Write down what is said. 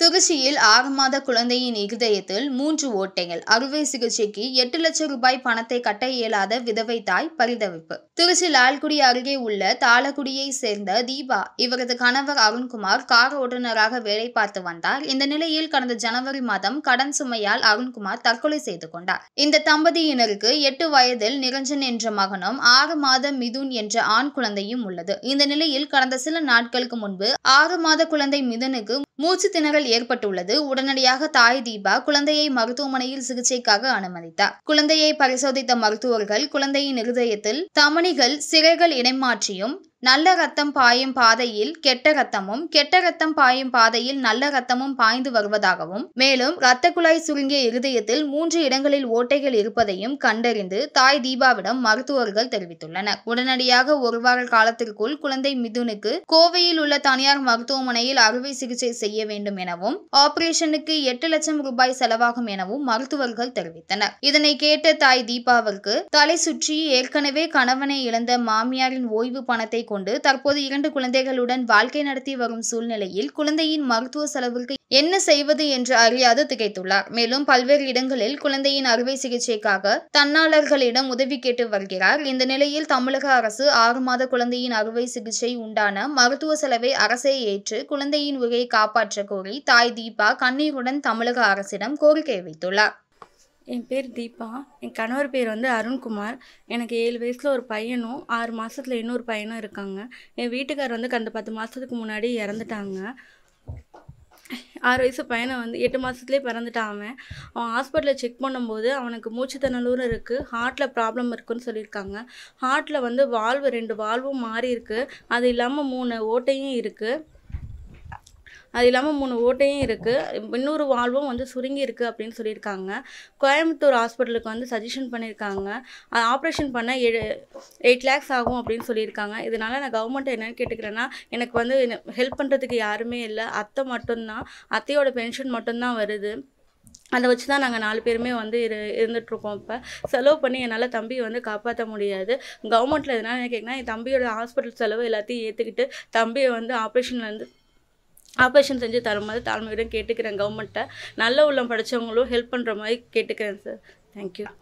திருச்சியில் ஆறு மாத குழந்தையின் இருதயத்தில் மூன்று ஓட்டைகள் அறுவை சிகிச்சைக்கு எட்டு லட்சம் ரூபாய் பணத்தை கட்ட இயலாத விதவை தாய் பரிதவிப்பு திருச்சி லால்குடி அருகே உள்ள தாளக்குடியை சேர்ந்த தீபா இவரது கணவர் அருண்குமார் கார் ஓட்டுநராக வேலை பார்த்து வந்தார் இந்த நிலையில் கடந்த ஜனவரி மாதம் கடன் சுமையால் அருண்குமார் தற்கொலை செய்து கொண்டார் இந்த தம்பதியினருக்கு எட்டு வயதில் நிரஞ்சன் என்ற மகனும் ஆறு மாத மிதுன் என்ற ஆண் குழந்தையும் உள்ளது இந்த நிலையில் கடந்த சில நாட்களுக்கு முன்பு ஆறு மாத குழந்தை மிதுனுக்கு மூச்சு திணறல் ஏற்பட்டுள்ளது உடனடியாக தாய் தீபா குழந்தையை மருத்துவமனையில் சிகிச்சைக்காக அனுமதித்தார் குழந்தையை பரிசோதித்த மருத்துவர்கள் குழந்தையின் இருதயத்தில் தமனிகள் சிறைகள் இடைமாற்றியும் நல்ல ரத்தம் பாயும் பாதையில் கெட்ட ரத்தமும் கெட்ட ரத்தம் பாயும் பாதையில் நல்ல ரத்தமும் பாய்ந்து வருவதாகவும் மேலும் இரத்த குழாய் சுருங்கிய இருதயத்தில் மூன்று இடங்களில் ஓட்டைகள் இருப்பதையும் கண்டறிந்து தாய் தீபாவிடம் மருத்துவர்கள் தெரிவித்துள்ளனர் உடனடியாக ஒரு வார காலத்திற்குள் குழந்தை மிதுனுக்கு கோவையில் உள்ள தனியார் மருத்துவமனையில் அறுவை சிகிச்சை செய்ய வேண்டும் எனவும் ஆபரேஷனுக்கு எட்டு லட்சம் ரூபாய் செலவாகும் எனவும் மருத்துவர்கள் தெரிவித்தனர் இதனை கேட்ட தாய் தீபாவிற்கு தலை சுற்றி ஏற்கனவே கணவனை இழந்த மாமியாரின் ஓய்வு பணத்தை கொண்டு தற்போது இரண்டு குழந்தைகளுடன் வாழ்க்கை நடத்தி வரும் சூழ்நிலையில் குழந்தையின் மருத்துவ செலவிற்கு என்ன செய்வது என்று அறியாது திகைத்துள்ளார் மேலும் பல்வேறு இடங்களில் குழந்தையின் அறுவை சிகிச்சைக்காக தன்னாளர்களிடம் உதவி கேட்டு வருகிறார் இந்த நிலையில் தமிழக அரசு ஆறு மாத குழந்தையின் அறுவை சிகிச்சை உண்டான மருத்துவ செலவை அரசே ஏற்று குழந்தையின் உயிரை காப்பாற்ற கோரி தாய் தீபா கண்ணீருடன் தமிழக அரசிடம் கோரிக்கை வைத்துள்ளார் என் பேர் தீபா என் கணவர் பேர் வந்து அருண்குமார் எனக்கு ஏழு வயசில் ஒரு பையனும் ஆறு மாதத்தில் இன்னொரு பையனும் இருக்காங்க என் வீட்டுக்கார் வந்து கடந்த பத்து மாதத்துக்கு முன்னாடி இறந்துட்டாங்க ஆறு வயசு பையனை வந்து எட்டு மாதத்துலேயே பிறந்துட்டான் அவன் அவன் ஹாஸ்பிட்டலில் செக் பண்ணும்போது அவனுக்கு மூச்சுத்திணறலும் இருக்குது ஹார்ட்டில் ப்ராப்ளம் இருக்குன்னு சொல்லியிருக்காங்க ஹார்ட்டில் வந்து வால்வு ரெண்டு வால்வும் மாறி இருக்கு அது இல்லாமல் மூணு ஓட்டையும் இருக்குது அது இல்லாமல் மூணு ஓட்டையும் இருக்குது இன்னொரு வால்வும் வந்து சுருங்கி இருக்குது அப்படின்னு சொல்லியிருக்காங்க கோயம்புத்தூர் ஹாஸ்பிட்டலுக்கு வந்து சஜஷன் பண்ணியிருக்காங்க அது ஆப்ரேஷன் பண்ண ஏழு எயிட் லேக்ஸ் ஆகும் அப்படின்னு சொல்லியிருக்காங்க இதனால் நான் கவர்மெண்ட் என்னென்னு கேட்டுக்கிறேன்னா எனக்கு வந்து ஹெல்ப் பண்ணுறதுக்கு யாருமே இல்லை அத்தை மட்டும்தான் அத்தையோட பென்ஷன் மட்டும்தான் வருது அதை வச்சு தான் நாங்கள் நாலு பேருமே வந்து இரு இருந்துகிட்ருக்கோம் இப்போ செலவு பண்ணி என்னால் தம்பியை வந்து காப்பாற்ற முடியாது கவர்மெண்ட்டில் எதனா என்ன கேட்குனா என் தம்பியோட ஹாஸ்பிட்டல் செலவு எல்லாத்தையும் ஏற்றுக்கிட்டு தம்பியை வந்து ஆப்ரேஷன்லேருந்து ஆப்ரேஷன் செஞ்சு தருமாறு தாழ்மையுடன் கேட்டுக்கிறேன் கவர்மெண்ட்டை நல்ல உள்ளம் படித்தவங்களும் ஹெல்ப் பண்ணுற மாதிரி கேட்டுக்கிறேன் சார் தேங்க்யூ